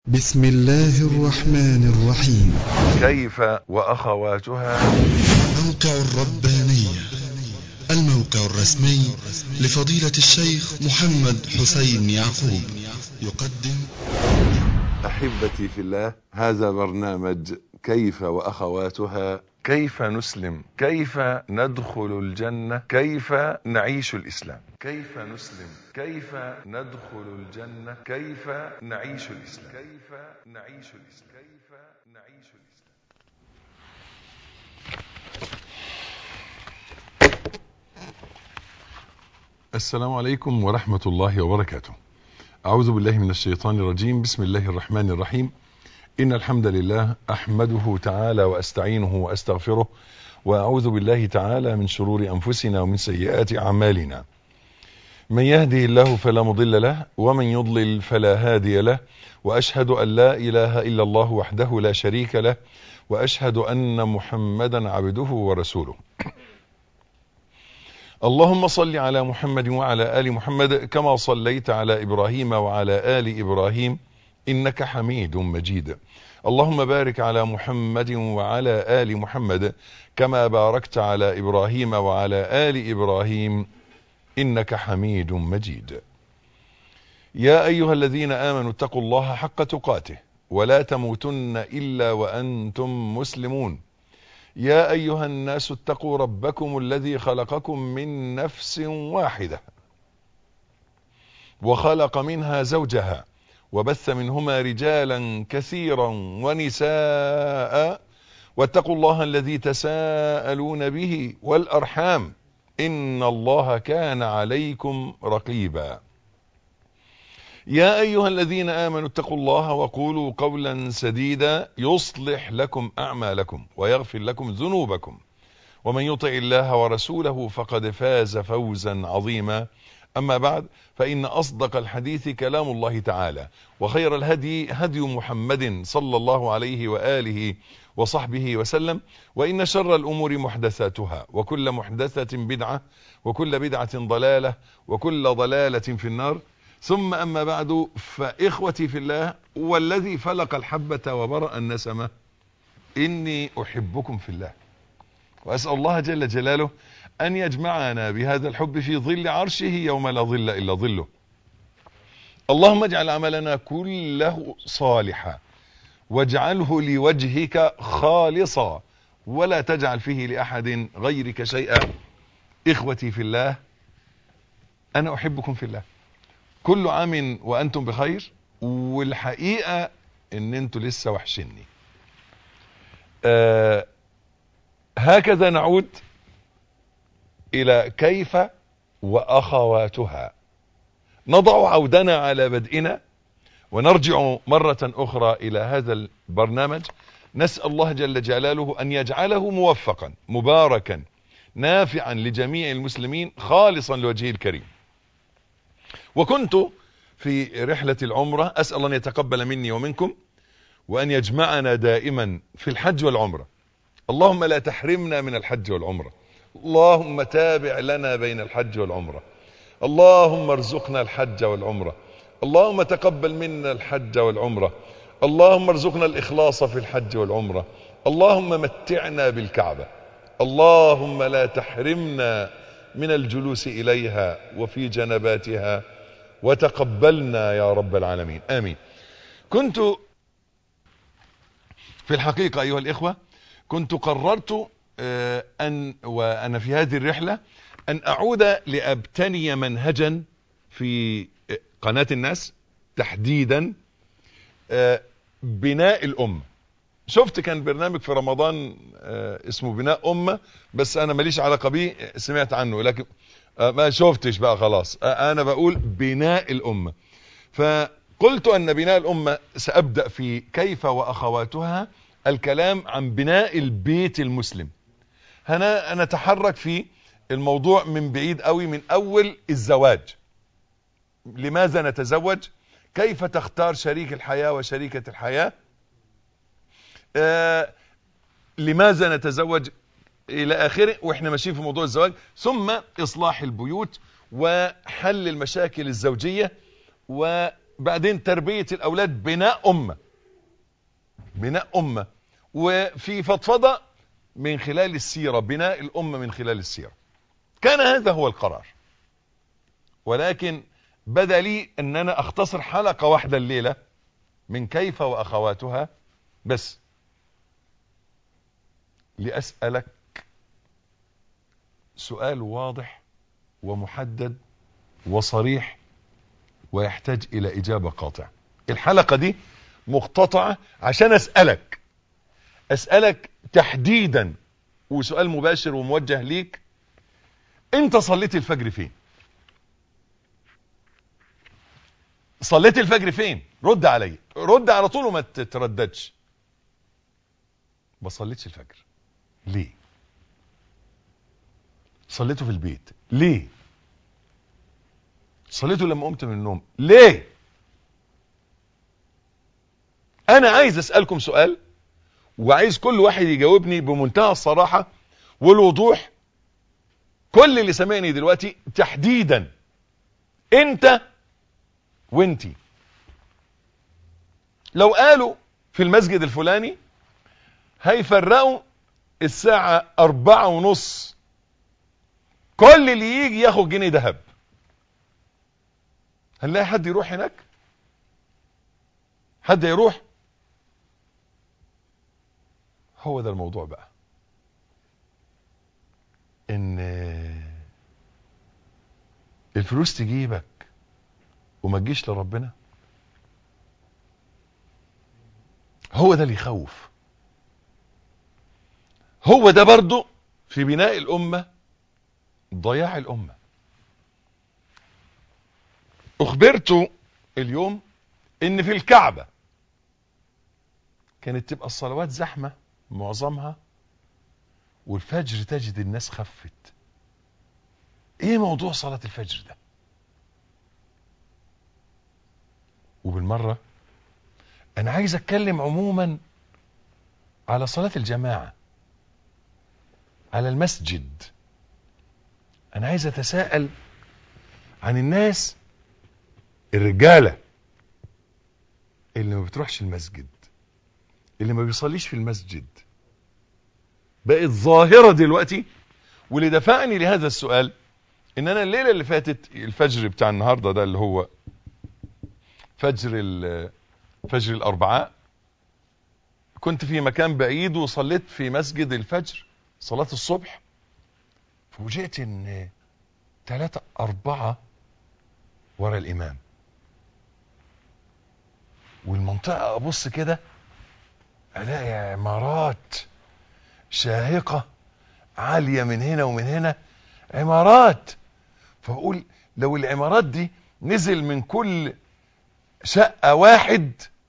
بسم الله الرحمن الرحيم كيف وأخواتها موقع الربانية الموقع الرسمي لفضيلة الشيخ محمد حسين يعقوب يقدم أحبتي في الله هذا برنامج كيف وأخواتها كيف نسلم كيف ندخل الجنة كيف نعيش الإسلام كيف نسلم كيف ندخل الجنة كيف نعيش الإسلام كيف نعيش الإسلام كيف نعيش الإسلام السلام عليكم ورحمة الله وبركاته أعوذ بالله من الشيطان الرجيم بسم الله الرحمن الرحيم إن الحمد لله أحمده تعالى وأستعينه وأستغفره وأعوذ بالله تعالى من شرور أنفسنا ومن سيئات أعمالنا من يهدي الله فلا مضل له ومن يضلل فلا هادي له وأشهد أن لا إله إلا الله وحده لا شريك له وأشهد أن محمدا عبده ورسوله اللهم صل على محمد وعلى آل محمد كما صليت على إبراهيم وعلى آل إبراهيم إنك حميد مجيد اللهم بارك على محمد وعلى آل محمد كما باركت على إبراهيم وعلى آل إبراهيم إنك حميد مجيد يا أيها الذين آمنوا اتقوا الله حق تقاته ولا تموتن إلا وأنتم مسلمون يا أيها الناس اتقوا ربكم الذي خلقكم من نفس واحدة وخلق منها زوجها وبث منهما رجالا كثيرا ونساء واتقوا الله الذي تساءلون به والأرحام إن الله كان عليكم رقيبا يا أيها الذين آمنوا اتقوا الله وقولوا قولا سديدا يصلح لكم أعمالكم ويغفر لكم ذنوبكم ومن يطع الله ورسوله فقد فاز فوزا عظيما أما بعد فإن أصدق الحديث كلام الله تعالى وخير الهدي هدي محمد صلى الله عليه وآله وصحبه وسلم وإن شر الأمور محدثاتها وكل محدثة بدعة وكل بدعة ضلالة وكل ضلالة في النار ثم أما بعد فإخوتي في الله والذي فلق الحبة وبرأ النسمة إني أحبكم في الله وأسأل الله جل جلاله أن يجمعنا بهذا الحب في ظل عرشه يوم لا ظل إلا ظله اللهم اجعل عملنا كله صالحا واجعله لوجهك خالصا ولا تجعل فيه لأحد غيرك شيئا إخوتي في الله أنا أحبكم في الله كل عام وأنتم بخير والحقيقة ان انتوا لسه وحشني آه هكذا نعود الى كيف واخواتها نضع عودنا على بدئنا ونرجع مرة اخرى الى هذا البرنامج نسأل الله جل جلاله ان يجعله موفقا مباركا نافعا لجميع المسلمين خالصا لوجهه الكريم وكنت في رحلة العمرة أسأل أن يتقبل مني ومنكم وأن يجمعنا دائما في الحج والعمرة اللهم لا تحرمنا من الحج والعمرة اللهم تابع لنا بين الحج والعمرة اللهم ارزقنا الحج والعمرة اللهم تقبل منا الحج والعمرة اللهم ارزقنا الإخلاص في الحج والعمرة اللهم متعنا بالكعبة اللهم لا تحرمنا من الجلوس إليها وفي جنباتها وتقبلنا يا رب العالمين آمين كنت في الحقيقة أيها الإخوة كنت قررت أن وأنا في هذه الرحلة أن أعود لأبتني منهجا في قناة الناس تحديدا بناء الأمة شفت كان برنامج في رمضان اسمه بناء أمة بس أنا ماليش علاقة بيه سمعت عنه لكن ما شفتش بقى خلاص انا بقول بناء الامة فقلت ان بناء الامة سابدأ في كيف واخواتها الكلام عن بناء البيت المسلم هنا نتحرك في الموضوع من بعيد قوي من اول الزواج لماذا نتزوج كيف تختار شريك الحياة وشريكة الحياة آه لماذا نتزوج الى اخره واحنا ماشيين في موضوع الزواج ثم اصلاح البيوت وحل المشاكل الزوجية بعدين تربية الأولاد بناء أمة بناء أمة وفي فضفضة من خلال السيرة بناء الأمة من خلال السيرة كان هذا هو القرار ولكن بدا لي ان انا اختصر حلقة واحدة الليلة من كيف واخواتها بس لاسألك سؤال واضح ومحدد وصريح ويحتاج الى اجابة قاطعة الحلقة دي مقتطعة عشان اسألك اسألك تحديدا وسؤال مباشر وموجه ليك انت صليت الفجر فين صليت الفجر فين رد علي رد على طول وما تترددش ما صليتش الفجر ليه صليته في البيت ليه صليته لما قمت من النوم ليه انا عايز اسألكم سؤال وعايز كل واحد يجاوبني بمنتهى الصراحة والوضوح كل اللي سمعني دلوقتي تحديدا انت وانتي لو قالوا في المسجد الفلاني هيفرقوا الساعة اربعة ونص كل اللي يجي ياخد جنيه ذهب هنلاقي حد يروح هناك حد يروح هو ده الموضوع بقى ان الفلوس تجيبك وما تجيش لربنا هو ده اللي يخوف هو ده برضو في بناء الأمة ضياع الأمة أخبرت اليوم إن في الكعبة كانت تبقى الصلوات زحمة معظمها والفجر تجد الناس خفت ايه موضوع صلاة الفجر ده وبالمرة انا عايز اتكلم عموما على صلاة الجماعة على المسجد انا عايز اتساءل عن الناس الرجالة اللي ما بتروحش المسجد اللي ما بيصليش في المسجد بقت ظاهرة دلوقتي واللي دفعني لهذا السؤال ان انا الليلة اللي فاتت الفجر بتاع النهاردة ده اللي هو فجر فجر الاربعاء كنت في مكان بعيد وصليت في مسجد الفجر صلاة الصبح فوجئت ان ثلاثة اربعة ورا الامام والمنطقة ابص كده الاقي عمارات شاهقة عالية من هنا ومن هنا عمارات فاقول لو العمارات دي نزل من كل شقة واحد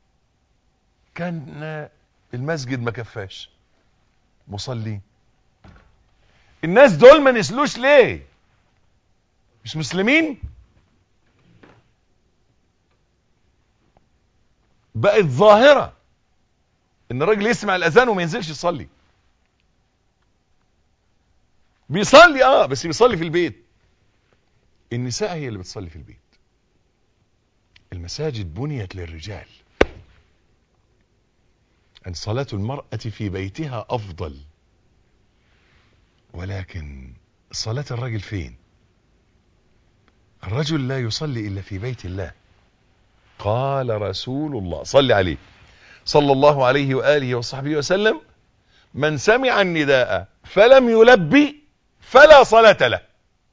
كان المسجد ما كفاش مصلين الناس دول ما نزلوش ليه مش مسلمين بقت ظاهرة ان الراجل يسمع الاذان وما ينزلش يصلي بيصلي اه بس بيصلي في البيت النساء هي اللي بتصلي في البيت المساجد بنيت للرجال أن صلاة المرأة في بيتها أفضل ولكن صلاة الرجل فين الرجل لا يصلي إلا في بيت الله قال رسول الله صلي عليه صلى الله عليه وآله وصحبه وسلم من سمع النداء فلم يلبي فلا صلاة له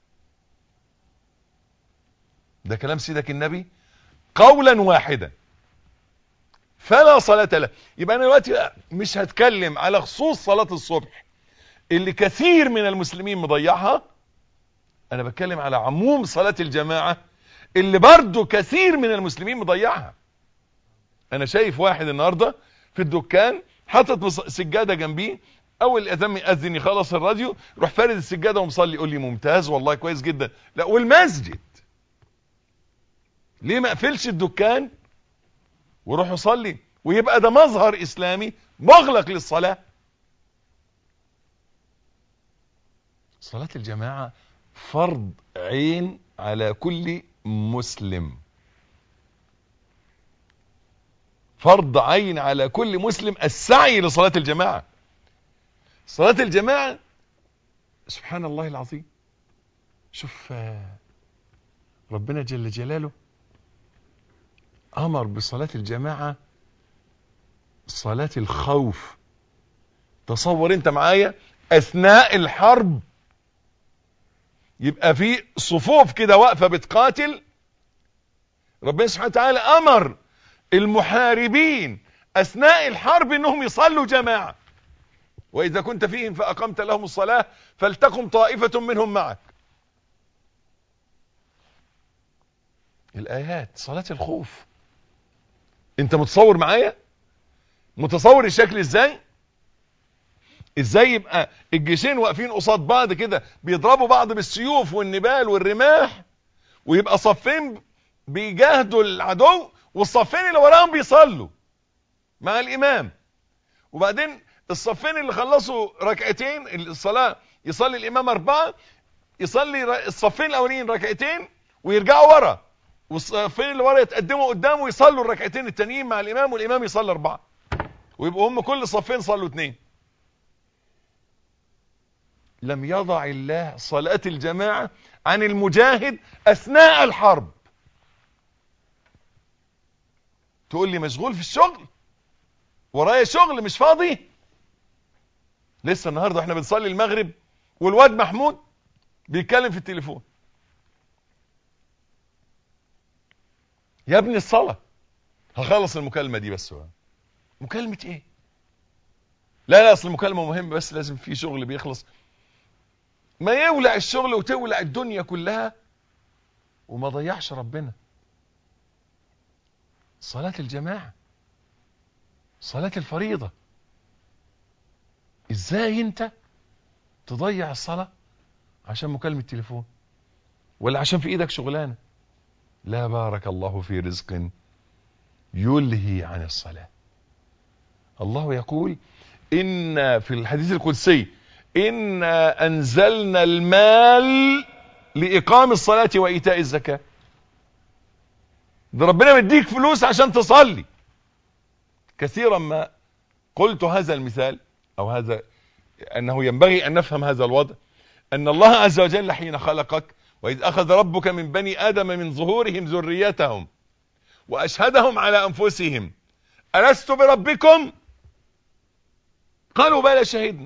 ده كلام سيدك النبي قولا واحدا فلا صلاة له يبقى انا دلوقتي مش هتكلم على خصوص صلاة الصبح اللي كثير من المسلمين مضيعها انا بتكلم على عموم صلاة الجماعة اللي برضو كثير من المسلمين مضيعها انا شايف واحد النهاردة في الدكان حاطط سجادة جنبيه اول الاذان يأذن يخلص الراديو يروح فارد السجادة ومصلي يقول لي ممتاز والله كويس جدا لا والمسجد ليه ما اقفلش الدكان وروح يصلي ويبقى ده مظهر اسلامي مغلق للصلاة صلاة الجماعة فرض عين على كل مسلم فرض عين على كل مسلم السعي لصلاة الجماعة صلاة الجماعة سبحان الله العظيم شوف آه، ربنا جل جلاله أمر بصلاة الجماعة صلاة الخوف تصور انت معايا اثناء الحرب يبقى في صفوف كده واقفة بتقاتل ربنا سبحانه وتعالى امر المحاربين اثناء الحرب انهم يصلوا جماعة واذا كنت فيهم فاقمت لهم الصلاة فلتقم طائفة منهم معك الايات صلاة الخوف انت متصور معايا متصور الشكل ازاي ازاي يبقى الجيشين واقفين قصاد بعض كده بيضربوا بعض بالسيوف والنبال والرماح ويبقى صفين بيجاهدوا العدو والصفين اللي وراهم بيصلوا مع الامام وبعدين الصفين اللي خلصوا ركعتين الصلاة يصلي الامام اربعة يصلي الصفين الاولين ركعتين ويرجعوا ورا والصفين اللي ورا يتقدموا قدامه ويصلوا الركعتين التانيين مع الامام والامام يصلي اربعة ويبقوا هم كل صفين صلوا اتنين لم يضع الله صلاة الجماعة عن المجاهد اثناء الحرب تقول لي مشغول في الشغل ورايا شغل مش فاضي لسه النهاردة احنا بنصلي المغرب والواد محمود بيتكلم في التليفون يا ابني الصلاة هخلص المكالمة دي بس هو. مكالمة ايه لا لا اصل المكالمة مهمة بس لازم في شغل بيخلص ما يولع الشغل وتولع الدنيا كلها وما ضيعش ربنا صلاة الجماعة صلاة الفريضة ازاي انت تضيع الصلاة عشان مكالمة تليفون ولا عشان في ايدك شغلانة لا بارك الله في رزق يلهي عن الصلاة الله يقول إن في الحديث القدسي إنا أنزلنا المال لإقام الصلاة وإيتاء الزكاة ده ربنا مديك فلوس عشان تصلي كثيرا ما قلت هذا المثال أو هذا أنه ينبغي أن نفهم هذا الوضع أن الله عز وجل حين خلقك وإذ أخذ ربك من بني آدم من ظهورهم ذريتهم وأشهدهم على أنفسهم ألست بربكم قالوا بلى شهدنا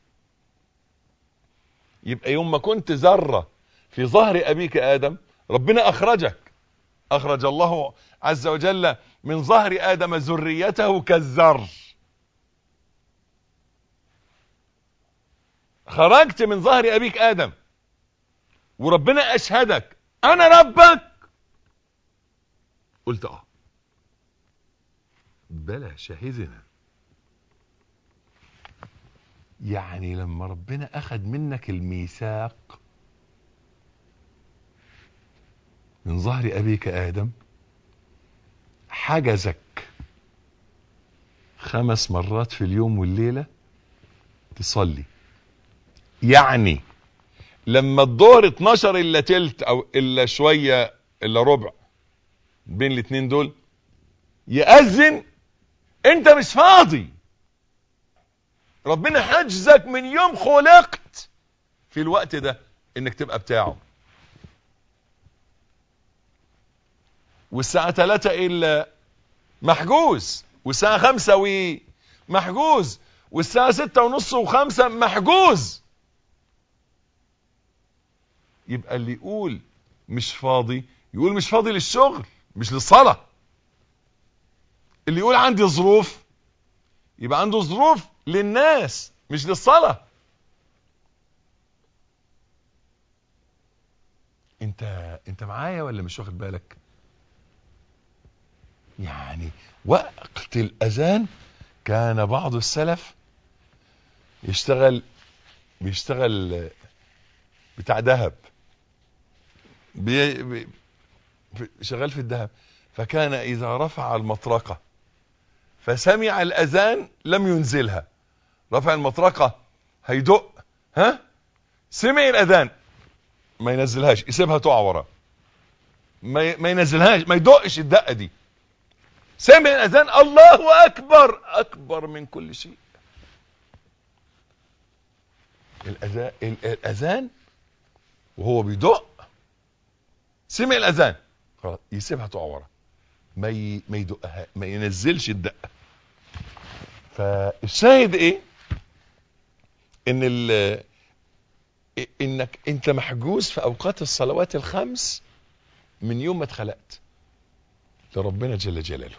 يبقى يوم ما كنت ذرة في ظهر أبيك آدم ربنا أخرجك أخرج الله عز وجل من ظهر آدم ذريته كالذر خرجت من ظهر أبيك آدم وربنا أشهدك أنا ربك قلت اه بلى شهدنا يعني لما ربنا اخذ منك الميثاق من ظهر ابيك ادم حجزك خمس مرات في اليوم والليلة تصلي يعني لما الظهر 12 الا تلت او الا شوية الا ربع بين الاتنين دول يأذن انت مش فاضي ربنا حجزك من يوم خلقت في الوقت ده انك تبقى بتاعه والساعة 3 الا محجوز والساعة 5 و محجوز والساعة 6 ونص و5 محجوز يبقى اللي يقول مش فاضي يقول مش فاضي للشغل مش للصلاة اللي يقول عندي ظروف يبقى عنده ظروف للناس مش للصلاة انت انت معايا ولا مش واخد بالك يعني وقت الاذان كان بعض السلف يشتغل بيشتغل بتاع ذهب بي بي شغال في الذهب فكان اذا رفع المطرقة فسمع الاذان لم ينزلها رفع المطرقة هيدق ها سمع الاذان ما ينزلهاش يسيبها تقع وراه ما ما ينزلهاش ما يدقش الدقه دي سمع الاذان الله اكبر اكبر من كل شيء الاذان الاذان وهو بيدق سمع الاذان خلاص يسيبها تقع ورا ما ي... ما يدقها ما ينزلش الدقه فالشاهد ايه ان ال... انك انت محجوز في اوقات الصلوات الخمس من يوم ما اتخلقت لربنا جل جلاله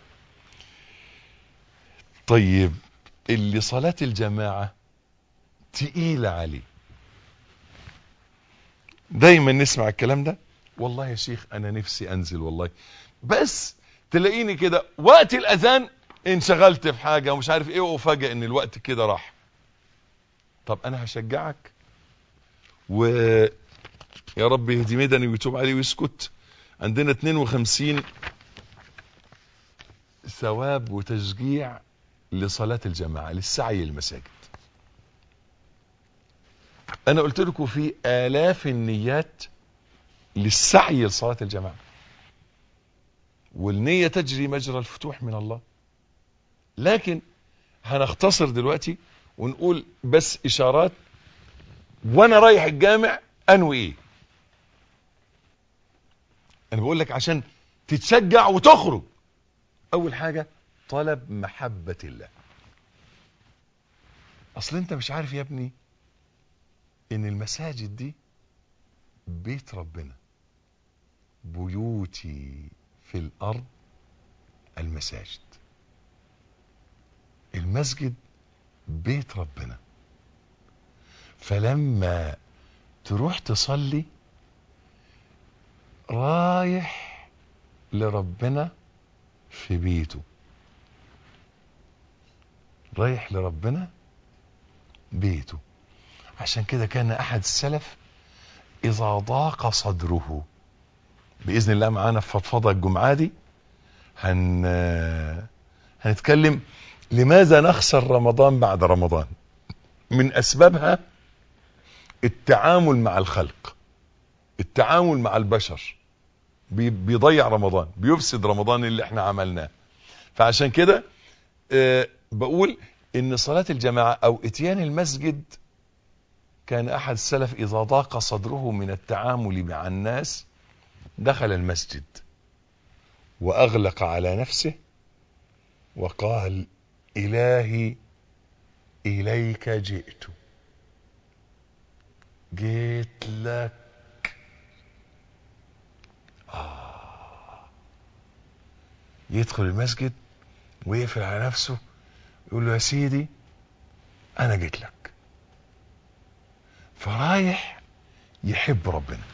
طيب اللي صلاة الجماعة تقيلة عليه دايما نسمع الكلام ده والله يا شيخ انا نفسي انزل والله بس تلاقيني كده وقت الاذان انشغلت في حاجة ومش عارف ايه وفجأة ان الوقت كده راح طب انا هشجعك و يا رب يهدي مدني ويتوب عليه ويسكت عندنا 52 ثواب وتشجيع لصلاة الجماعة للسعي المساجد انا قلت لكم في الاف النيات للسعي لصلاة الجماعة والنية تجري مجرى الفتوح من الله لكن هنختصر دلوقتي ونقول بس اشارات وانا رايح الجامع انوي ايه انا بقول لك عشان تتشجع وتخرج اول حاجة طلب محبة الله اصل انت مش عارف يا ابني ان المساجد دي بيت ربنا بيوتي في الارض المساجد المسجد بيت ربنا فلما تروح تصلي رايح لربنا في بيته رايح لربنا بيته عشان كده كان احد السلف اذا ضاق صدره باذن الله معانا في فضفضه الجمعه دي هن هنتكلم لماذا نخسر رمضان بعد رمضان من اسبابها التعامل مع الخلق التعامل مع البشر بي- بيضيع رمضان بيفسد رمضان اللي احنا عملناه فعشان كده آه، بقول ان صلاة الجماعة او اتيان المسجد كان احد السلف اذا ضاق صدره من التعامل مع الناس دخل المسجد واغلق على نفسه وقال الهي اليك جئت جيت لك آه. يدخل المسجد ويقفل على نفسه يقول له يا سيدي انا جيت لك فرايح يحب ربنا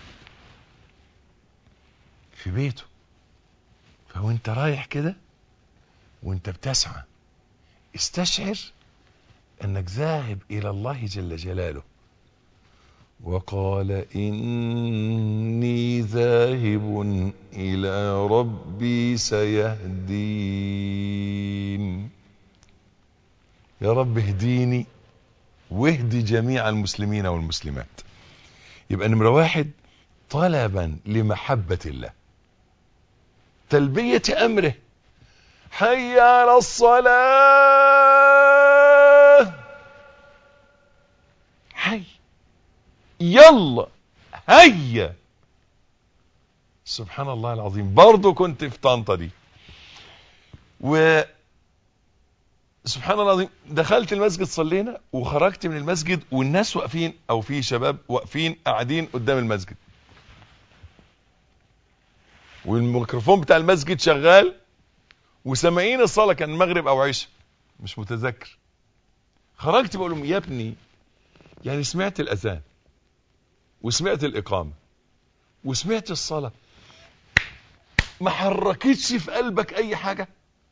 في بيته فوانت رايح كده وانت بتسعى استشعر انك ذاهب الى الله جل جلاله وقال اني ذاهب الى ربي سيهدين يا رب اهديني واهدي جميع المسلمين والمسلمات يبقى نمرة واحد طلبا لمحبة الله تلبية امره حي على الصلاة حي يلا هيا سبحان الله العظيم برضو كنت في طنطا دي و سبحان الله العظيم دخلت المسجد صلينا وخرجت من المسجد والناس واقفين او في شباب واقفين قاعدين قدام المسجد والميكروفون بتاع المسجد شغال وسامعين الصلاه كان المغرب او عشاء مش متذكر خرجت بقول لهم يا ابني يعني سمعت الاذان وسمعت الاقامه وسمعت الصلاه ما حركتش في قلبك اي حاجه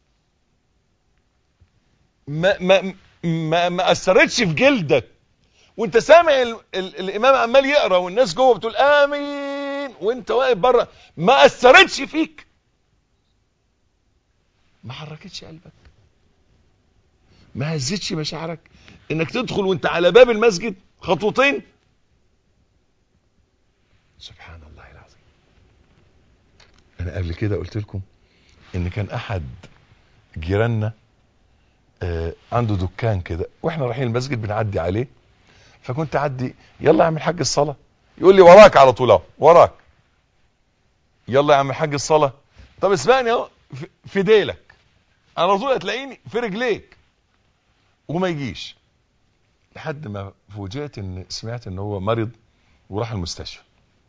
ما ما ما, ما اثرتش في جلدك وانت سامع ال ال الامام عمال يقرا والناس جوه بتقول امين وانت واقف بره ما اثرتش فيك ما حركتش قلبك ما هزتش مشاعرك انك تدخل وانت على باب المسجد خطوتين سبحان الله العظيم انا قبل كده قلت لكم ان كان احد جيراننا آه، عنده دكان كده واحنا رايحين المسجد بنعدي عليه فكنت اعدي يلا يا عم الحاج الصلاه يقول لي وراك على طول اهو وراك يلا يا عم الحاج الصلاه طب اسمعني اهو في- في ديلك على طول هتلاقيني في رجليك وما يجيش لحد ما فوجئت ان سمعت ان هو مرض وراح المستشفى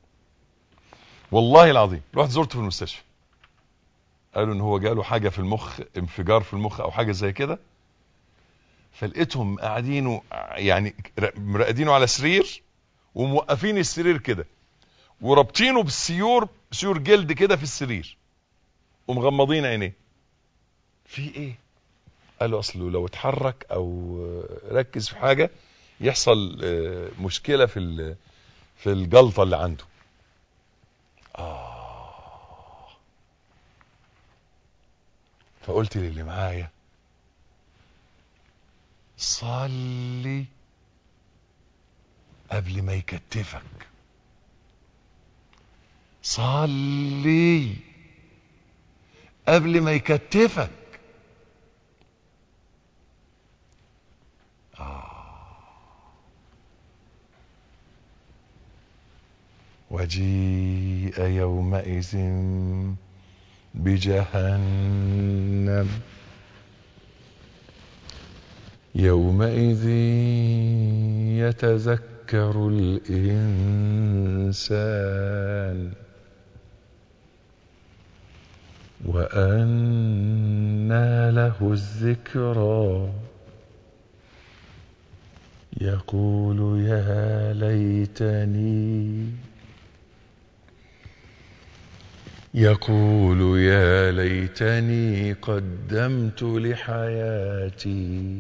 والله العظيم رحت زرته في المستشفى قالوا ان هو جاله حاجه في المخ انفجار في المخ او حاجه زي كده فلقيتهم قاعدينه يعني مرقدينه على سرير وموقفين السرير كده ورابطينه بالسيور سيور جلد كده في السرير ومغمضين عينيه في ايه قالوا اصله لو اتحرك او ركز في حاجه يحصل آه، مشكله في ال- في الجلطه اللي عنده اه فقلت للي معايا صلي قبل ما يكتفك صلي قبل ما يكتفك وجيء يومئذ بجهنم يومئذ يتذكر الإنسان وأنى له الذكرى يقول يا ليتني يقول يا ليتني قدمت لحياتي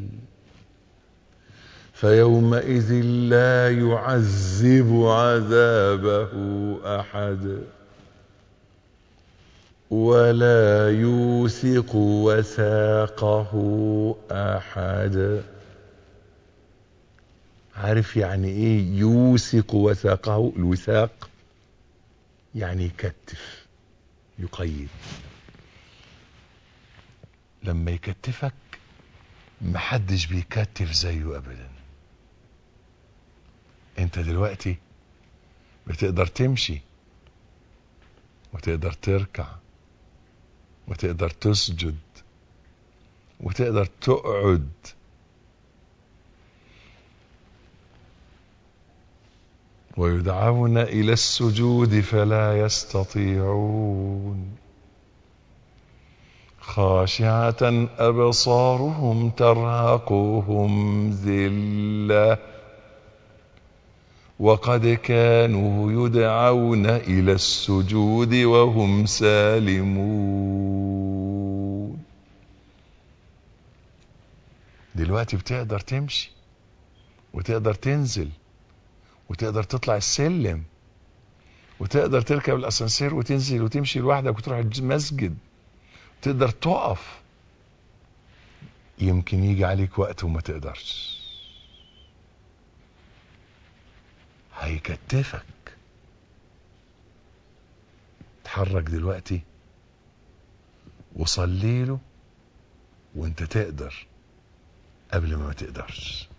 فيومئذ لا يعذب عذابه احد ولا يوثق وثاقه احد عارف يعني ايه يوثق وثاقه الوثاق يعني يكتف يقيد لما يكتفك محدش بيكتف زيه ابدا انت دلوقتي بتقدر تمشي وتقدر تركع وتقدر تسجد وتقدر تقعد ويدعون الى السجود فلا يستطيعون خاشعه ابصارهم ترهقهم ذله وقد كانوا يدعون الى السجود وهم سالمون دلوقتي بتقدر تمشي وتقدر تنزل وتقدر تطلع السلم وتقدر تركب الاسانسير وتنزل وتمشي لوحدك وتروح المسجد تقدر تقف يمكن يجي عليك وقت وما تقدرش هيكتفك اتحرك دلوقتي وصلي له وانت تقدر قبل ما ما تقدرش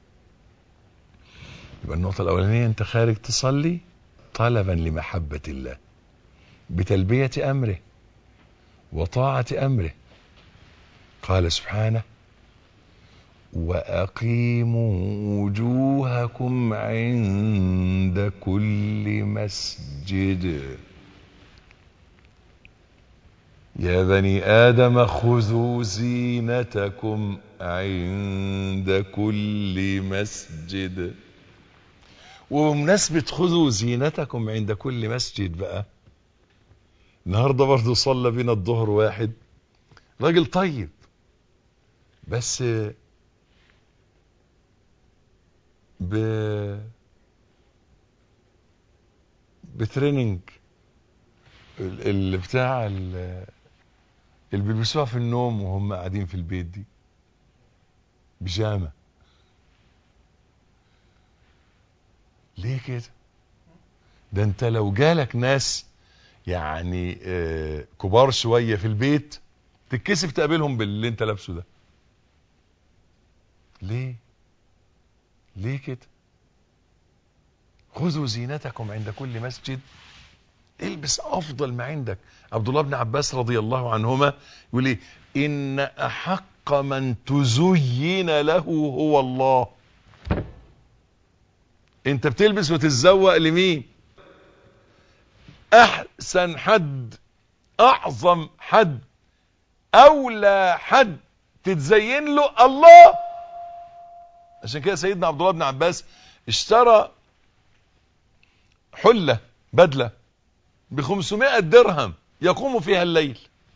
يبقى النقطة الأولانية أنت خارج تصلي طلبا لمحبة الله بتلبية أمره وطاعة أمره قال سبحانه وأقيموا وجوهكم عند كل مسجد يا بني آدم خذوا زينتكم عند كل مسجد وبمناسبة خذوا زينتكم عند كل مسجد بقى النهاردة برضو صلى بنا الظهر واحد راجل طيب بس ب بتريننج ال- اللي بتاع ال- اللي بيلبسوها في النوم وهم قاعدين في البيت دي بيجامه ليه كده ده انت لو جالك ناس يعني آه، كبار شوية في البيت تتكسف تقابلهم باللي انت لابسه ده ليه ليه كده خذوا زينتكم عند كل مسجد البس افضل ما عندك عبد الله بن عباس رضي الله عنهما يقول ايه ان احق من تزين له هو الله انت بتلبس وتتزوق لمين احسن حد اعظم حد اولى حد تتزين له الله عشان كده سيدنا عبد الله بن عباس اشترى حلة بدلة ب 500 درهم يقوم فيها الليل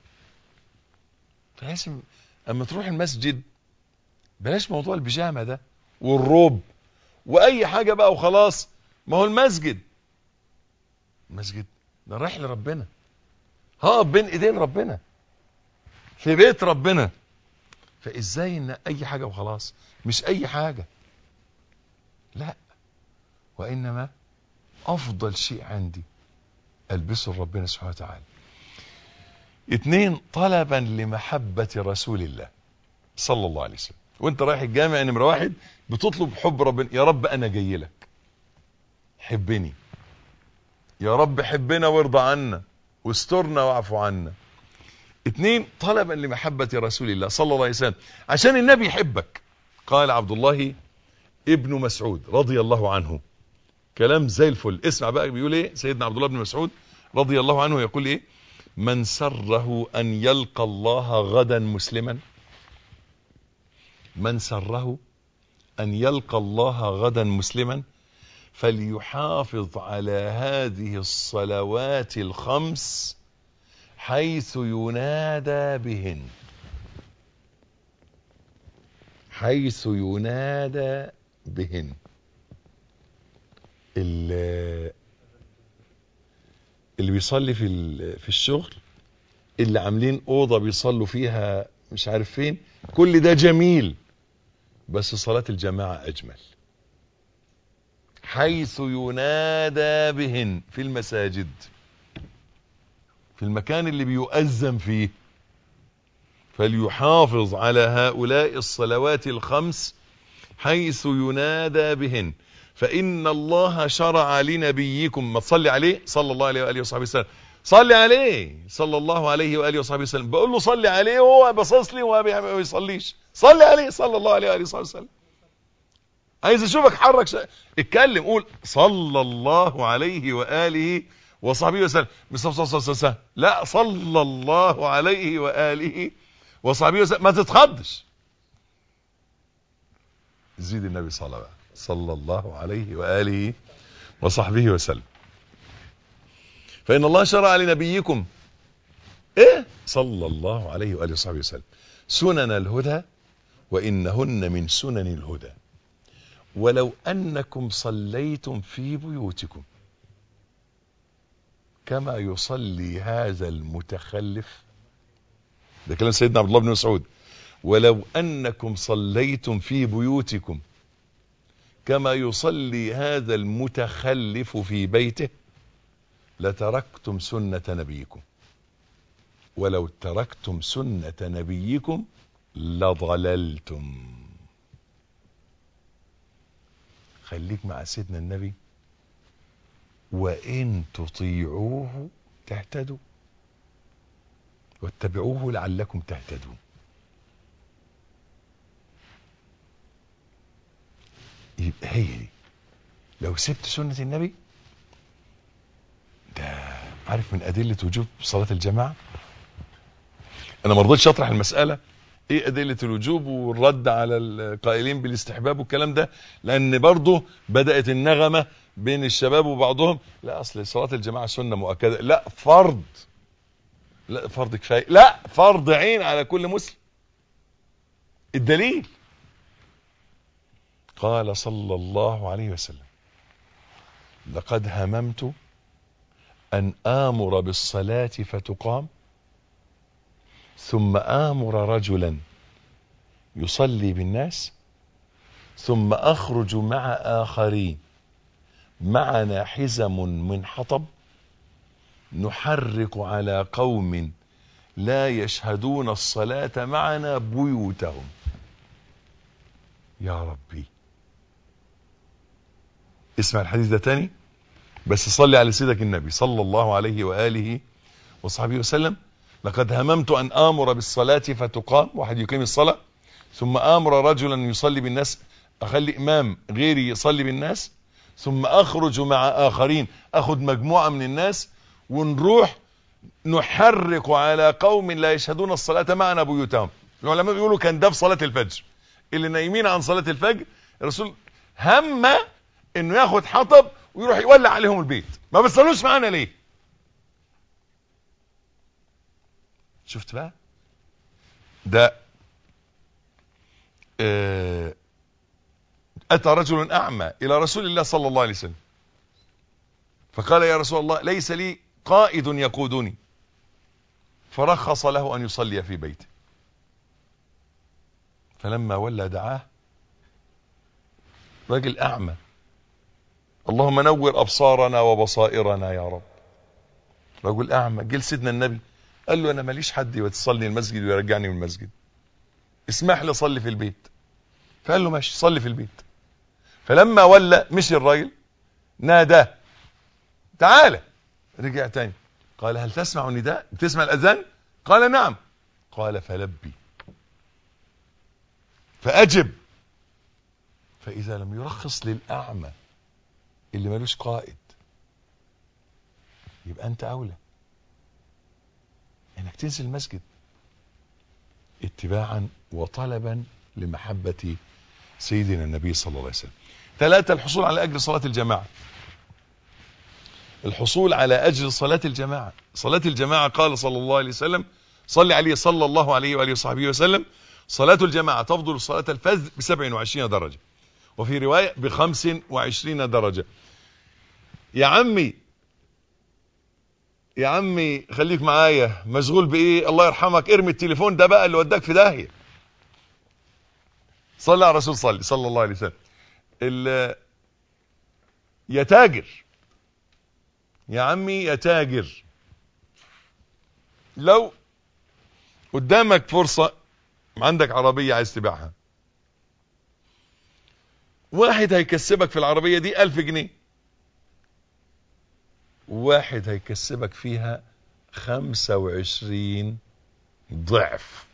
فلازم اما تروح المسجد بلاش موضوع البيجامه ده والروب واي حاجه بقى وخلاص ما هو المسجد المسجد ده رايح لربنا هقف بين ايدين ربنا في بيت ربنا فازاي ان اي حاجه وخلاص مش اي حاجه لا وانما افضل شيء عندي البسه لربنا سبحانه وتعالى اتنين طلبا لمحبة رسول الله صلى الله عليه وسلم وانت رايح الجامع نمرة واحد بتطلب حب ربنا يا رب انا جاي لك حبني يا رب حبنا وارضى عنا واسترنا واعفو عنا اتنين طلبا لمحبة رسول الله صلى الله عليه وسلم عشان النبي يحبك قال عبد الله ابن مسعود رضي الله عنه كلام زي الفل اسمع بقى بيقول ايه سيدنا عبد الله بن مسعود رضي الله عنه يقول ايه من سره ان يلقى الله غدا مسلما من سره ان يلقى الله غدا مسلما فليحافظ على هذه الصلوات الخمس حيث ينادى بهن حيث ينادى بهن اللي بيصلي في في الشغل اللي عاملين اوضه بيصلوا فيها مش عارف فين كل ده جميل بس صلاه الجماعه اجمل حيث ينادى بهن في المساجد في المكان اللي بيؤذن فيه فليحافظ على هؤلاء الصلوات الخمس حيث ينادى بهن فإن الله شرع لنبيكم ما تصلي عليه صلى الله عليه وآله وصحبه وسلم صلي عليه صلى الله عليه وآله وصحبه وسلم بقول له صلي عليه وهو بصص لي وما بيصليش صلي عليه صلى الله عليه وآله وصحبه وسلم عايز اشوفك حرك شا... اتكلم قول صلى الله عليه وآله وصحبه وسلم مش صلى الله عليه وسلم لا صلى الله عليه وآله وصحبه وسلم ما تتخضش زيد النبي صلى الله عليه وسلم صلى الله عليه وآله وصحبه وسلم فإن الله شرع لنبيكم إيه صلى الله عليه وآله وصحبه وسلم سنن الهدى وإنهن من سنن الهدى ولو أنكم صليتم في بيوتكم كما يصلي هذا المتخلف ده كلام سيدنا عبد الله بن مسعود ولو أنكم صليتم في بيوتكم كما يصلي هذا المتخلف في بيته لتركتم سنة نبيكم ولو تركتم سنة نبيكم لضللتم خليك مع سيدنا النبي وإن تطيعوه تهتدوا واتبعوه لعلكم تهتدون يبقى هي دي لو سبت سنة النبي ده عارف من أدلة وجوب صلاة الجماعة أنا ما رضيتش أطرح المسألة إيه أدلة الوجوب والرد على القائلين بالاستحباب والكلام ده لأن برضه بدأت النغمة بين الشباب وبعضهم لا أصل صلاة الجماعة سنة مؤكدة لا فرض لا فرض كفاية لا فرض عين على كل مسلم الدليل قال صلى الله عليه وسلم لقد هممت أن آمر بالصلاة فتقام ثم آمر رجلا يصلي بالناس ثم أخرج مع آخرين معنا حزم من حطب نحرق على قوم لا يشهدون الصلاة معنا بيوتهم يا ربي اسمع الحديث ده تاني بس صلي على سيدك النبي صلى الله عليه وآله وصحبه وسلم لقد هممت أن آمر بالصلاة فتقام واحد يقيم الصلاة ثم آمر رجلا يصلي بالناس أخلي إمام غيري يصلي بالناس ثم أخرج مع آخرين أخذ مجموعة من الناس ونروح نحرق على قوم لا يشهدون الصلاة معنا بيوتهم العلماء بيقولوا كان ده في صلاة الفجر اللي نايمين عن صلاة الفجر الرسول هم انه ياخد حطب ويروح يولع عليهم البيت ما بتصلوش معانا ليه شفت بقى ده اه اتى رجل اعمى الى رسول الله صلى الله عليه وسلم فقال يا رسول الله ليس لي قائد يقودني فرخص له ان يصلي في بيته فلما ولى دعاه راجل اعمى اللهم نور ابصارنا وبصائرنا يا رب رجل اعمى جه سيدنا النبي قال له انا ماليش حد يوصلني المسجد ويرجعني من المسجد اسمح لي اصلي في البيت فقال له ماشي صلي في البيت فلما ولى مشي الراجل ناداه تعالى رجع تاني قال هل تسمع النداء بتسمع الاذان قال نعم قال فلبي فاجب فاذا لم يرخص للاعمى اللي ملوش قائد يبقى انت اولى انك تنزل المسجد اتباعا وطلبا لمحبة سيدنا النبي صلى الله عليه وسلم ثلاثة الحصول على أجر صلاة الجماعة الحصول على أجر صلاة الجماعة صلاة الجماعة قال صلى الله عليه وسلم صلي عليه صلى الله عليه وآله وصحبه وسلم صلاة الجماعة تفضل صلاة الفذ ب 27 درجة وفي رواية ب 25 درجة يا عمي يا عمي خليك معايا مشغول بايه الله يرحمك ارمي التليفون ده بقى اللي وداك في داهيه صلى على الرسول صلي صلى الله عليه وسلم يا تاجر يا عمي يا تاجر لو قدامك فرصة عندك عربية عايز تبيعها واحد هيكسبك في العربية دي ألف جنيه واحد هيكسبك فيها خمسة وعشرين ضعف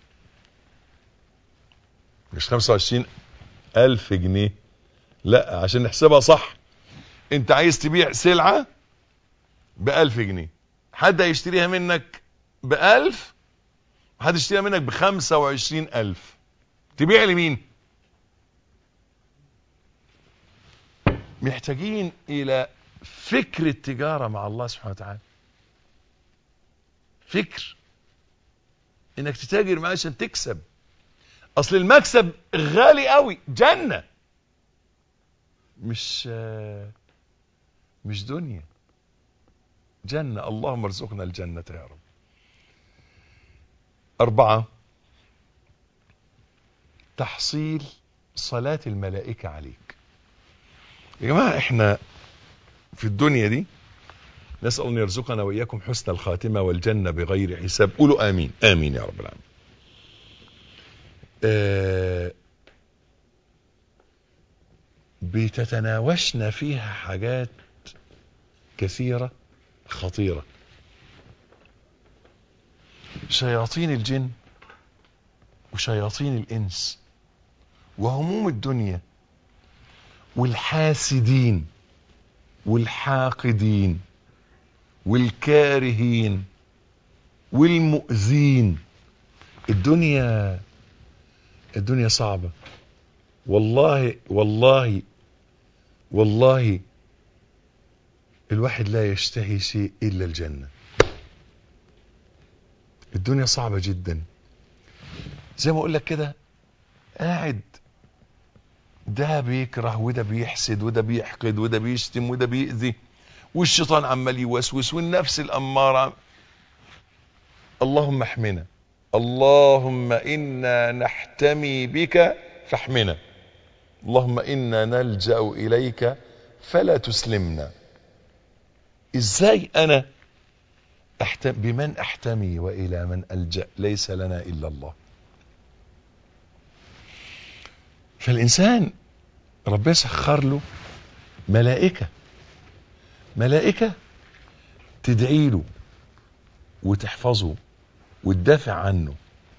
مش خمسة وعشرين ألف جنيه لا عشان نحسبها صح انت عايز تبيع سلعة بألف جنيه حد هيشتريها منك بألف حد يشتريها منك بخمسة وعشرين ألف تبيع لمين محتاجين إلى فكر التجارة مع الله سبحانه وتعالى فكر انك تتاجر معاه عشان تكسب اصل المكسب غالي قوي جنة مش مش دنيا جنة اللهم ارزقنا الجنة يا رب أربعة تحصيل صلاة الملائكة عليك يا جماعة احنا في الدنيا دي نسأل أن يرزقنا وإياكم حسن الخاتمة والجنة بغير حساب قولوا آمين آمين يا رب العالمين آه بتتناوشنا فيها حاجات كثيرة خطيرة شياطين الجن وشياطين الإنس وهموم الدنيا والحاسدين والحاقدين والكارهين والمؤذين الدنيا الدنيا صعبة والله والله والله الواحد لا يشتهي شيء إلا الجنة الدنيا صعبة جدا زي ما أقول لك كده قاعد ده بيكره وده بيحسد وده بيحقد وده بيشتم وده بيأذي والشيطان عمال يوسوس والنفس الأمارة اللهم احمنا اللهم إنا نحتمي بك فاحمنا اللهم إنا نلجأ إليك فلا تسلمنا ازاي انا أحتم بمن أحتمي وإلى من ألجأ ليس لنا إلا الله فالإنسان ربنا سخر له ملائكة ملائكة تدعي له وتحفظه وتدافع عنه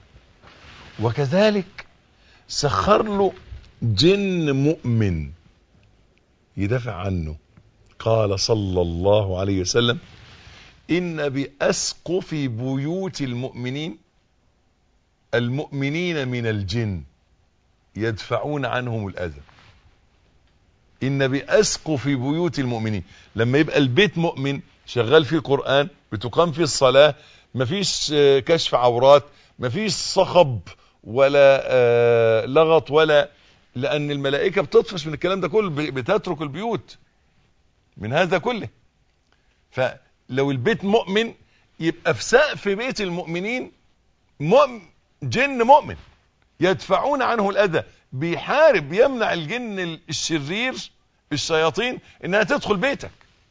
وكذلك سخر له جن مؤمن يدافع عنه قال صلى الله عليه وسلم إن بأسقف بيوت المؤمنين المؤمنين من الجن يدفعون عنهم الأذى إن بأسقف بيوت المؤمنين لما يبقى البيت مؤمن شغال فيه القرآن بتقام فيه الصلاة مفيش كشف عورات مفيش صخب ولا لغط ولا لأن الملائكة بتطفش من الكلام ده كله بتترك البيوت من هذا كله فلو البيت مؤمن يبقى في سقف بيت المؤمنين مؤمن جن مؤمن يدفعون عنه الأذى بيحارب يمنع الجن الشرير الشياطين انها تدخل بيتك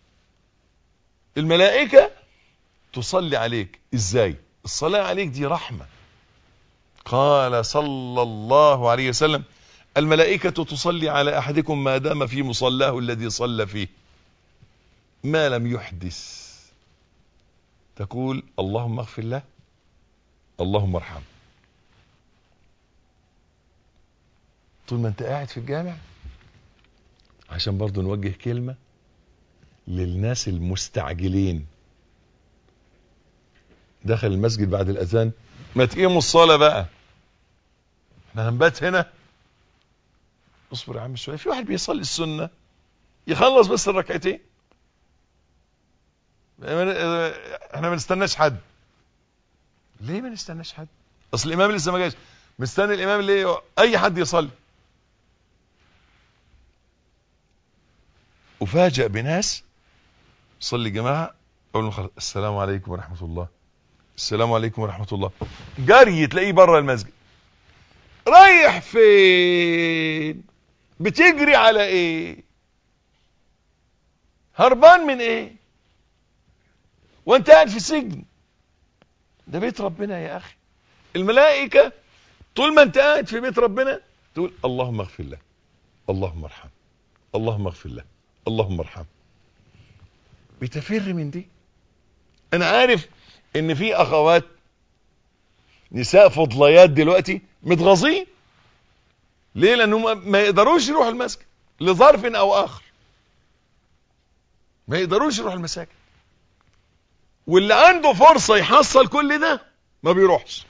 الملائكة تصلي عليك ازاي الصلاة عليك دي رحمة قال صلى الله عليه وسلم الملائكة تصلي على احدكم ما دام في مصلاه الذي صلى فيه ما لم يحدث تقول اللهم اغفر له اللهم ارحمه طول ما انت قاعد في الجامع عشان برضو نوجه كلمة للناس المستعجلين دخل المسجد بعد الاذان ما تقيموا الصلاة بقى احنا هنبات هنا اصبر يا عم شوية في واحد بيصلي السنة يخلص بس الركعتين احنا ما نستناش حد ليه ما نستناش حد اصل الامام لسه ما جاش مستني الامام اللي اي حد يصلي افاجئ بناس صلي جماعة اول ما خلص السلام عليكم ورحمة الله السلام عليكم ورحمة الله جري تلاقيه بره المسجد رايح فين بتجري على ايه هربان من ايه وانت قاعد في سجن ده بيت ربنا يا اخي الملائكة طول ما انت قاعد في بيت ربنا تقول اللهم اغفر له اللهم ارحم اللهم اغفر له اللهم ارحم بتفر من دي انا عارف ان في اخوات نساء فضليات دلوقتي متغاظين ليه لانهم ما يقدروش يروحوا المسجد لظرف او اخر ما يقدروش يروحوا المساجد واللي عنده فرصة يحصل كل ده ما بيروحش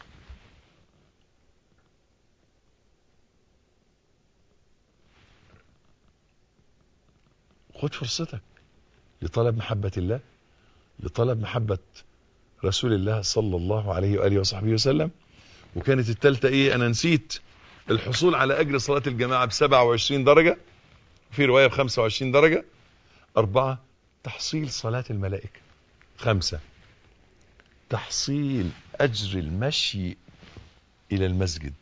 خد فرصتك لطلب محبة الله لطلب محبة رسول الله صلى الله عليه وآله وصحبه وسلم وكانت التالتة ايه انا نسيت الحصول على اجر صلاة الجماعة ب 27 درجة في رواية ب 25 درجة اربعة تحصيل صلاة الملائكة خمسة تحصيل اجر المشي الى المسجد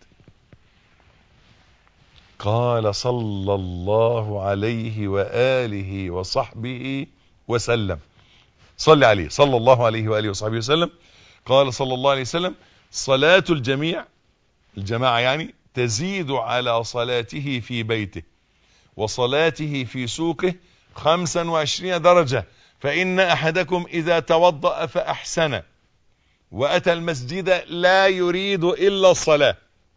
قال صلى الله عليه وآله وصحبه وسلم صلي عليه صلى الله عليه وآله وصحبه وسلم قال صلى الله عليه وسلم صلاة الجميع الجماعة يعني تزيد على صلاته في بيته وصلاته في سوقه خمسا وعشرين درجة فإن أحدكم إذا توضأ فأحسن وأتى المسجد لا يريد إلا الصلاة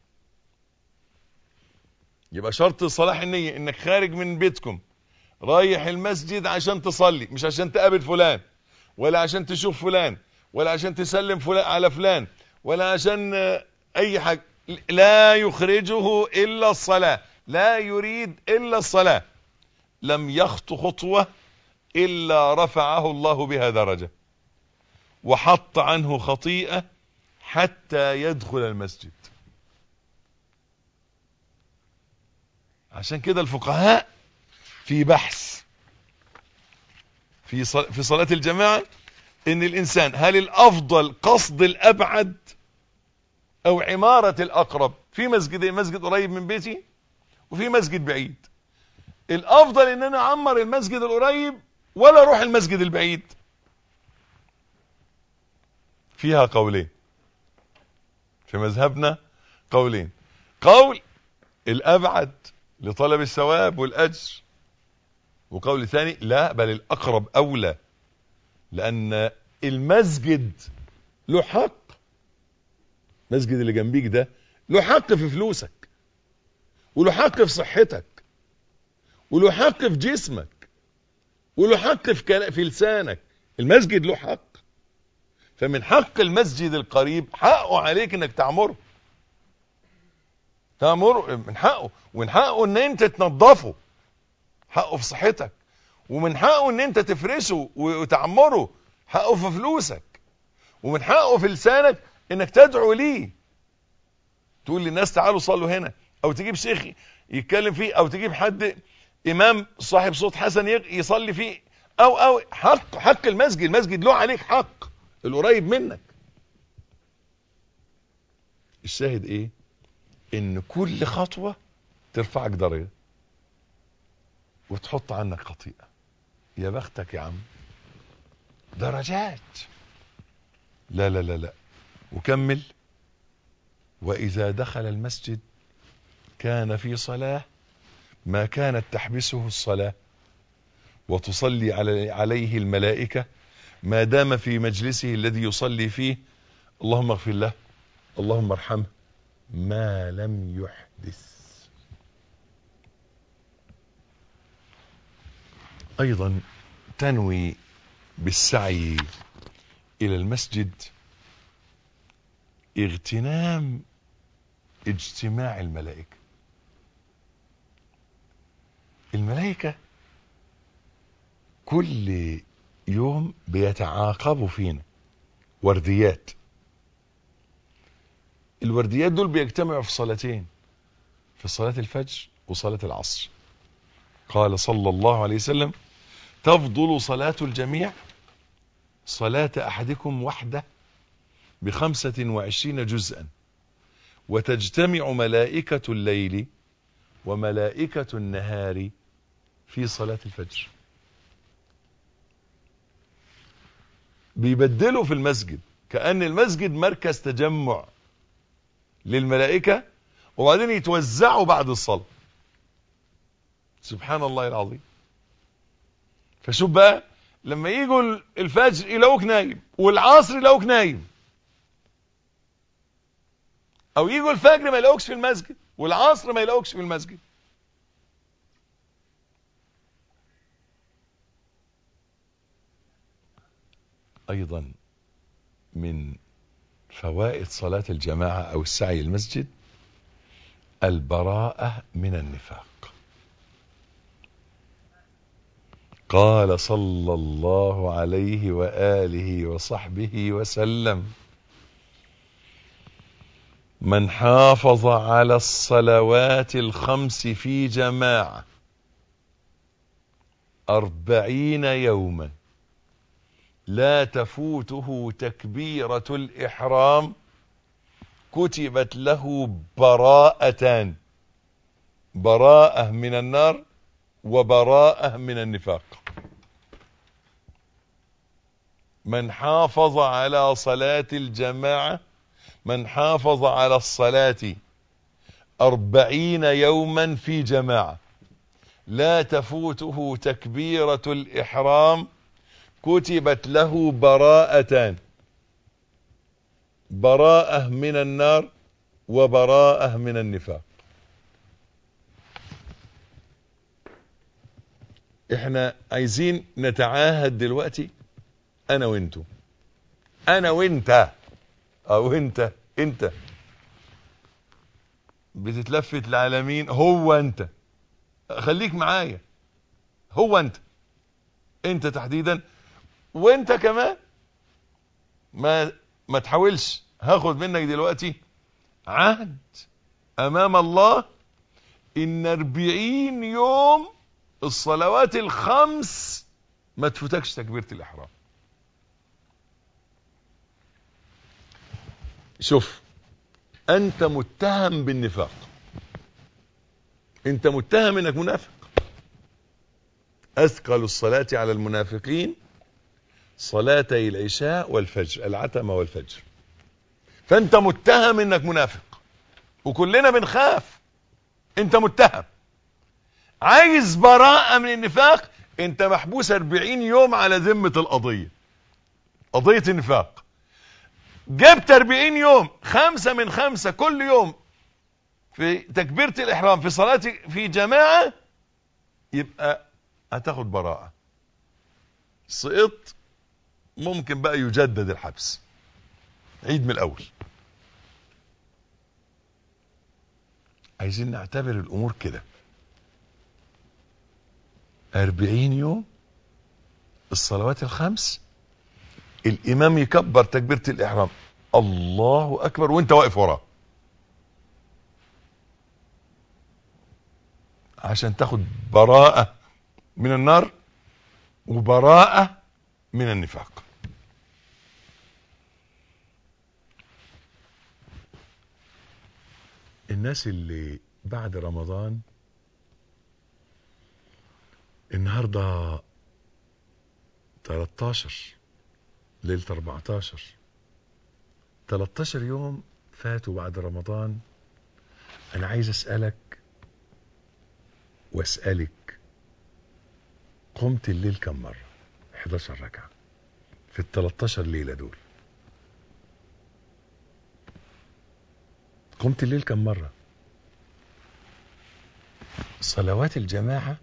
يبقى شرط صلاح النية انك خارج من بيتكم رايح المسجد عشان تصلي مش عشان تقابل فلان ولا عشان تشوف فلان ولا عشان تسلم فلان على فلان ولا عشان اي حاجة لا يخرجه الا الصلاة لا يريد الا الصلاة لم يخط خطوة الا رفعه الله بها درجة وحط عنه خطيئة حتى يدخل المسجد عشان كده الفقهاء في بحث في في صلاة الجماعة ان الانسان هل الافضل قصد الابعد او عمارة الاقرب في مسجدين مسجد قريب من بيتي وفي مسجد بعيد الافضل ان انا اعمر المسجد القريب ولا اروح المسجد البعيد فيها قولين في مذهبنا قولين قول الأبعد لطلب الثواب والأجر وقول ثاني لا بل الأقرب أولى لأن المسجد له حق المسجد اللي جنبيك ده له حق في فلوسك وله حق في صحتك وله حق في جسمك وله حق في, كلا في لسانك المسجد له حق فمن حق المسجد القريب حقه عليك انك تعمره تعمره من حقه ومن حقه ان انت تنظفه حقه في صحتك ومن حقه ان انت تفرشه وتعمره حقه في فلوسك ومن حقه في لسانك انك تدعو ليه تقول للناس تعالوا صلوا هنا او تجيب شيخ يتكلم فيه او تجيب حد امام صاحب صوت حسن يصلي فيه او او حق حق المسجد المسجد له عليك حق القريب منك الشاهد ايه ان كل خطوة ترفعك درجة وتحط عنك خطيئة يا بختك يا عم درجات لا لا لا لا وكمل واذا دخل المسجد كان في صلاة ما كانت تحبسه الصلاة وتصلي عليه الملائكة ما دام في مجلسه الذي يصلي فيه اللهم اغفر له اللهم ارحمه ما لم يحدث ايضا تنوي بالسعي الى المسجد اغتنام اجتماع الملائكة الملائكة كل يوم بيتعاقبوا فينا ورديات الورديات دول بيجتمعوا في صلاتين في صلاة الفجر وصلاة العصر قال صلى الله عليه وسلم تفضل صلاة الجميع صلاة أحدكم وحده بخمسة وعشرين جزءا وتجتمع ملائكة الليل وملائكة النهار في صلاة الفجر بيبدلوا في المسجد كأن المسجد مركز تجمع للملائكة وبعدين يتوزعوا بعد الصلاة سبحان الله العظيم فشوف بقى لما يجوا الفجر يلاقوك نايم والعصر يلاقوك نايم او يجوا الفجر ما يلاقوكش في المسجد والعصر ما يلاقوكش في المسجد ايضا من فوائد صلاة الجماعة او السعي المسجد البراءة من النفاق قال صلى الله عليه وآله وصحبه وسلم من حافظ على الصلوات الخمس في جماعة أربعين يوما لا تفوته تكبيرة الإحرام كتبت له براءتان براءة من النار وبراءة من النفاق من حافظ على صلاة الجماعة من حافظ على الصلاة أربعين يوما في جماعة لا تفوته تكبيرة الإحرام كتبت له براءتان براءة من النار وبراءة من النفاق احنا عايزين نتعاهد دلوقتي انا وانتو انا وانت او انت انت بتتلفت العالمين هو انت خليك معايا هو انت انت تحديدا وانت كمان ما ما تحاولش هاخد منك دلوقتي عهد امام الله ان اربعين يوم الصلوات الخمس ما تفوتكش تكبيرة الاحرام شوف انت متهم بالنفاق انت متهم انك منافق اثقل الصلاة على المنافقين صلاتي العشاء والفجر العتمة والفجر فانت متهم انك منافق وكلنا بنخاف انت متهم عايز براءة من النفاق انت محبوس 40 يوم على ذمة القضية قضية النفاق جبت 40 يوم خمسة من خمسة كل يوم في تكبيرة الإحرام في صلاة في جماعة يبقى هتاخد براءة سقط ممكن بقى يجدد الحبس عيد من الأول عايزين نعتبر الأمور كده أربعين يوم الصلوات الخمس الإمام يكبر تكبيرة الإحرام الله أكبر وانت واقف وراه عشان تاخد براءة من النار وبراءة من النفاق الناس اللي بعد رمضان النهارده 13 ليلة 14 13 يوم فاتوا بعد رمضان انا عايز اسألك واسألك قمت الليل كم مرة 11 ركعة في ال 13 ليلة دول قمت الليل كم مرة صلوات الجماعة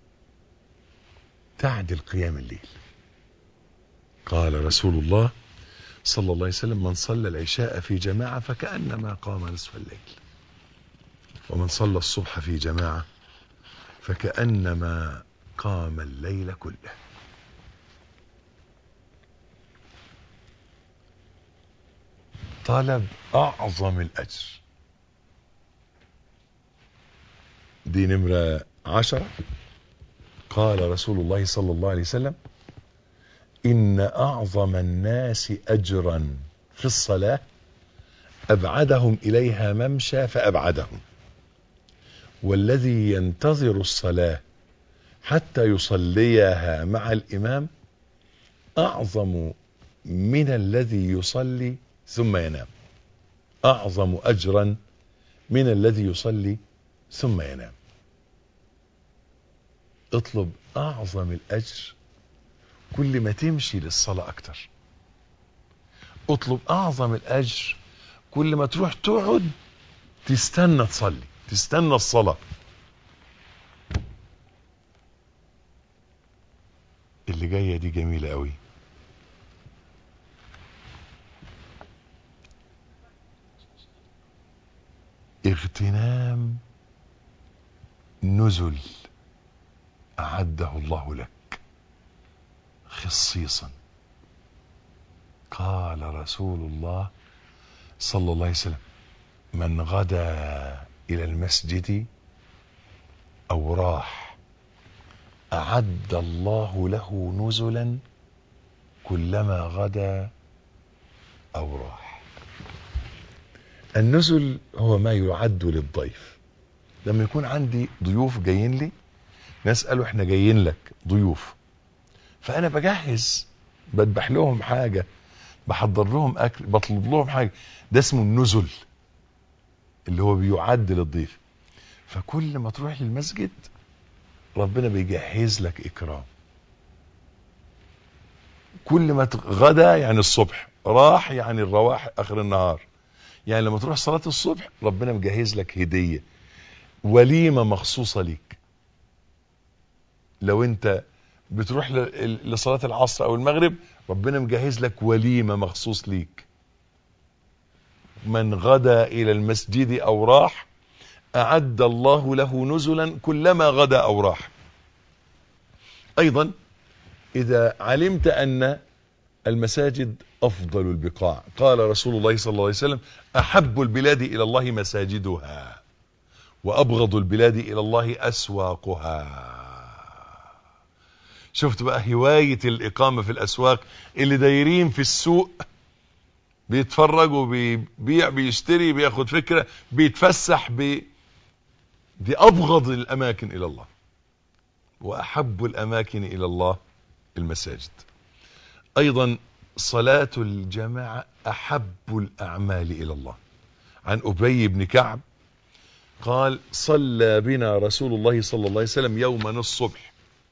تعدل قيام الليل قال رسول الله صلى الله عليه وسلم من صلى العشاء في جماعة فكأنما قام نصف الليل ومن صلى الصبح في جماعة فكأنما قام الليل كله طلب أعظم الأجر دي نمرة عشرة قال رسول الله صلى الله عليه وسلم إن أعظم الناس أجرا في الصلاة أبعدهم إليها ممشى فأبعدهم والذي ينتظر الصلاة حتى يصليها مع الإمام أعظم من الذي يصلي ثم ينام أعظم أجرا من الذي يصلي ثم ينام اطلب أعظم الأجر كل ما تمشي للصلاة أكتر اطلب أعظم الأجر كل ما تروح تقعد تستنى تصلي تستنى الصلاة اللي جاية دي جميلة قوي اغتنام نزل أعده الله لك خصيصا قال رسول الله صلى الله عليه وسلم من غدا إلى المسجد أو راح أعد الله له نزلا كلما غدا أو راح النزل هو ما يعد للضيف لما يكون عندي ضيوف جايين لي نسأله احنا جايين لك ضيوف فأنا بجهز بذبح لهم حاجة بحضر لهم أكل بطلب لهم حاجة ده اسمه النزل اللي هو بيعد للضيف فكل ما تروح للمسجد ربنا بيجهز لك إكرام كل ما غدا يعني الصبح راح يعني الرواح آخر النهار يعني لما تروح صلاة الصبح ربنا مجهز لك هدية وليمة مخصوصة ليك لو انت بتروح لصلاة العصر او المغرب ربنا مجهز لك وليمة مخصوص ليك من غدا الى المسجد او راح اعد الله له نزلا كلما غدا او راح ايضا اذا علمت ان المساجد افضل البقاع قال رسول الله صلى الله عليه وسلم احب البلاد الى الله مساجدها وابغض البلاد الى الله اسواقها شفت بقى هواية الإقامة في الأسواق اللي دايرين في السوق بيتفرجوا بيبيع بيشتري بياخد فكرة بيتفسح بي دي أبغض الأماكن إلى الله وأحب الأماكن إلى الله المساجد ايضا صلاة الجماعة احب الاعمال الى الله عن ابي بن كعب قال صلى بنا رسول الله صلى الله عليه وسلم يوما الصبح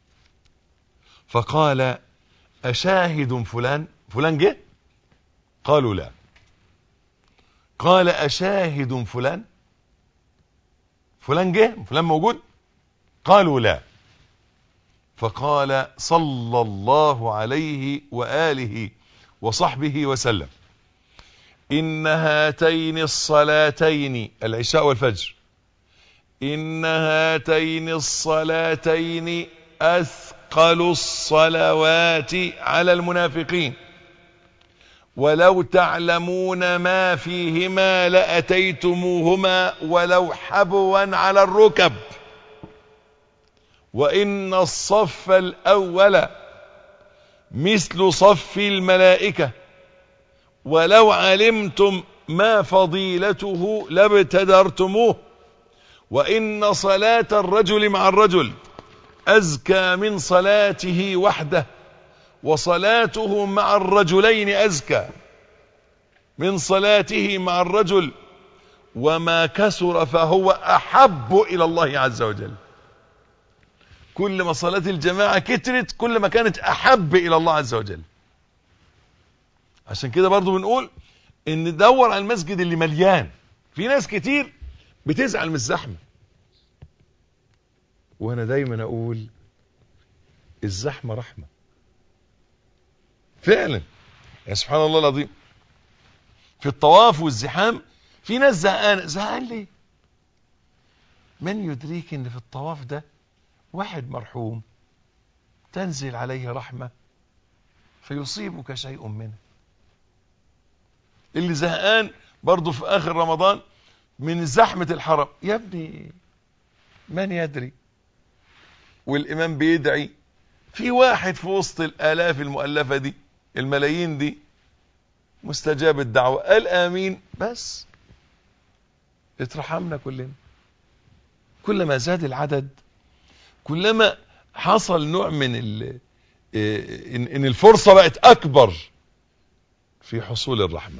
فقال اشاهد فلان فلان جه قالوا لا قال اشاهد فلان فلان جه فلان موجود قالوا لا فقال صلى الله عليه وآله وصحبه وسلم إن هاتين الصلاتين العشاء والفجر إن هاتين الصلاتين أثقل الصلوات على المنافقين ولو تعلمون ما فيهما لأتيتموهما ولو حبوا على الركب وإن الصف الأول مثل صف الملائكة ولو علمتم ما فضيلته لابتدرتموه وإن صلاة الرجل مع الرجل أزكى من صلاته وحده وصلاته مع الرجلين أزكى من صلاته مع الرجل وما كسر فهو أحب إلى الله عز وجل كل ما صلاة الجماعة كترت كل ما كانت أحب إلى الله عز وجل عشان كده برضو بنقول ان ندور على المسجد اللي مليان في ناس كتير بتزعل من الزحمة وانا دايما اقول الزحمة رحمة فعلا يا سبحان الله العظيم في الطواف والزحام في ناس زهقان زهقان ليه من يدريك ان في الطواف ده واحد مرحوم تنزل عليه رحمة فيصيبك شيء منه اللي زهقان برضه في اخر رمضان من زحمة الحرم يا ابني من يدري والامام بيدعي في واحد في وسط الالاف المؤلفة دي الملايين دي مستجاب الدعوة قال امين بس اترحمنا كلنا كلما زاد العدد كلما حصل نوع من ال ان إن الفرصة بقت اكبر في حصول الرحمة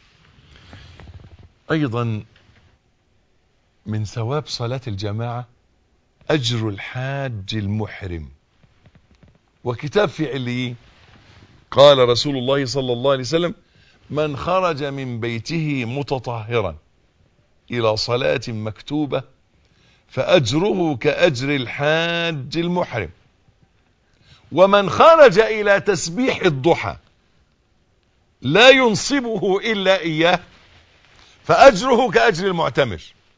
ايضا من ثواب صلاة الجماعة اجر الحاج المحرم وكتاب في عليين قال رسول الله صلى الله عليه وسلم من خرج من بيته متطهرا الى صلاة مكتوبة فاجره كاجر الحاج المحرم ومن خرج الى تسبيح الضحى لا ينصبه الا اياه فاجره كاجر المعتمر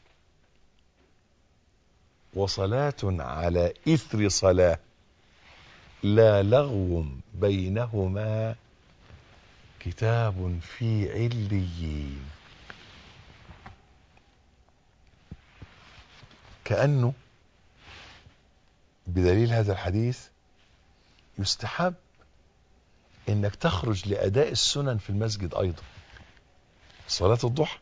وصلاة على اثر صلاة لا لغو بينهما كتاب في عليين كأنه بدليل هذا الحديث يستحب انك تخرج لاداء السنن في المسجد ايضا صلاة الضحى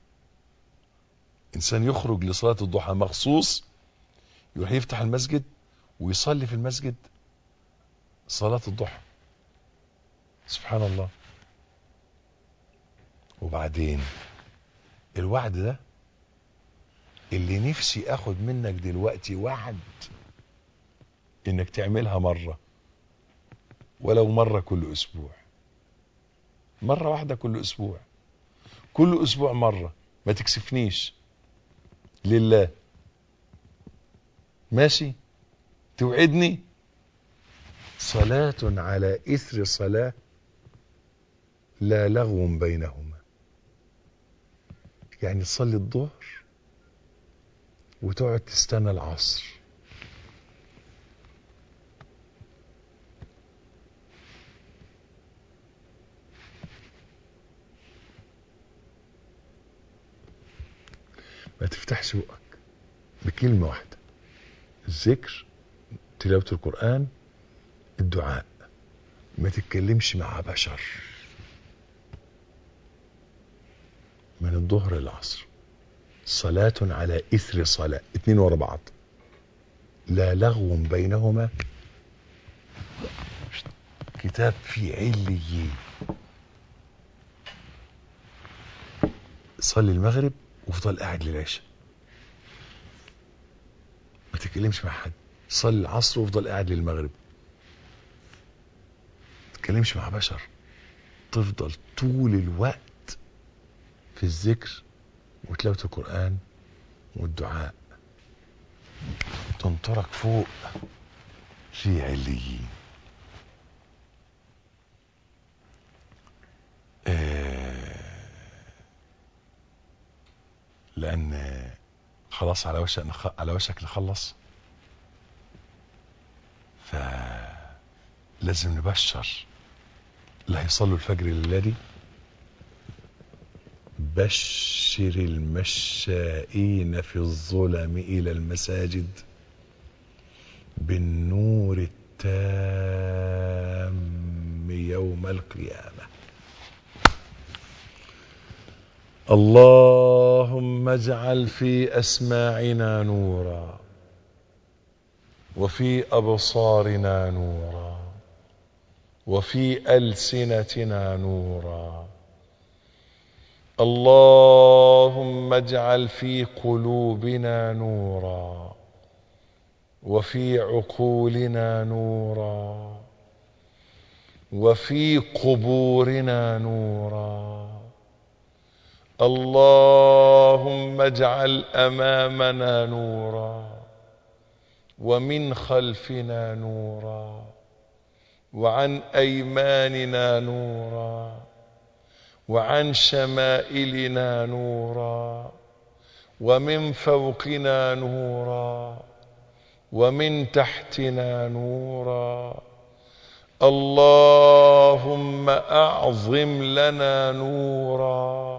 انسان يخرج لصلاة الضحى مخصوص يروح يفتح المسجد ويصلي في المسجد صلاة الضحى سبحان الله وبعدين الوعد ده اللي نفسي اخد منك دلوقتي وعد انك تعملها مرة ولو مرة كل اسبوع مرة واحدة كل اسبوع كل اسبوع مرة ما تكسفنيش لله ماشي توعدني صلاة على اثر صلاة لا لغو بينهما يعني تصلي الظهر وتقعد تستنى العصر ما تفتحش بقك بكلمة واحدة الذكر تلاوة القرآن الدعاء ما تتكلمش مع بشر من الظهر للعصر صلاة على إثر صلاة اتنين ورا بعض لا لغو بينهما كتاب في عليين صلي المغرب وافضل قاعد للعشاء ما تتكلمش مع حد صلي العصر وافضل قاعد للمغرب ما تتكلمش مع بشر تفضل طول الوقت في الذكر وتلاوة القرآن والدعاء تنطرك فوق في عليين آه لان خلاص على وشك نخ... على وشك نخلص فلازم نبشر اللي هيصلوا الفجر الليله دي بشر المشائين في الظلم الى المساجد بالنور التام يوم القيامه اللهم اجعل في اسماعنا نورا وفي ابصارنا نورا وفي السنتنا نورا اللهم اجعل في قلوبنا نورا وفي عقولنا نورا وفي قبورنا نورا اللهم اجعل امامنا نورا ومن خلفنا نورا وعن ايماننا نورا وعن شمائلنا نورا ومن فوقنا نورا ومن تحتنا نورا اللهم اعظم لنا نورا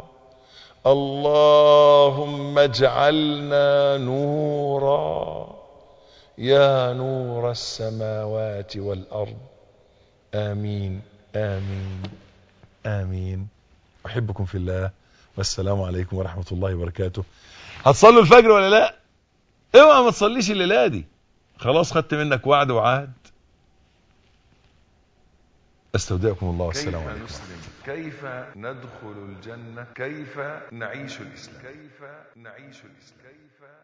اللهم اجعلنا نورا يا نور السماوات والارض امين امين امين احبكم في الله والسلام عليكم ورحمه الله وبركاته هتصلوا الفجر ولا لا اوعى ما تصليش الليله دي خلاص خدت منك وعد وعهد استودعكم الله والسلام كيف عليكم نسلم كيف ندخل الجنة كيف نعيش الإسلام كيف نعيش الإسلام كيف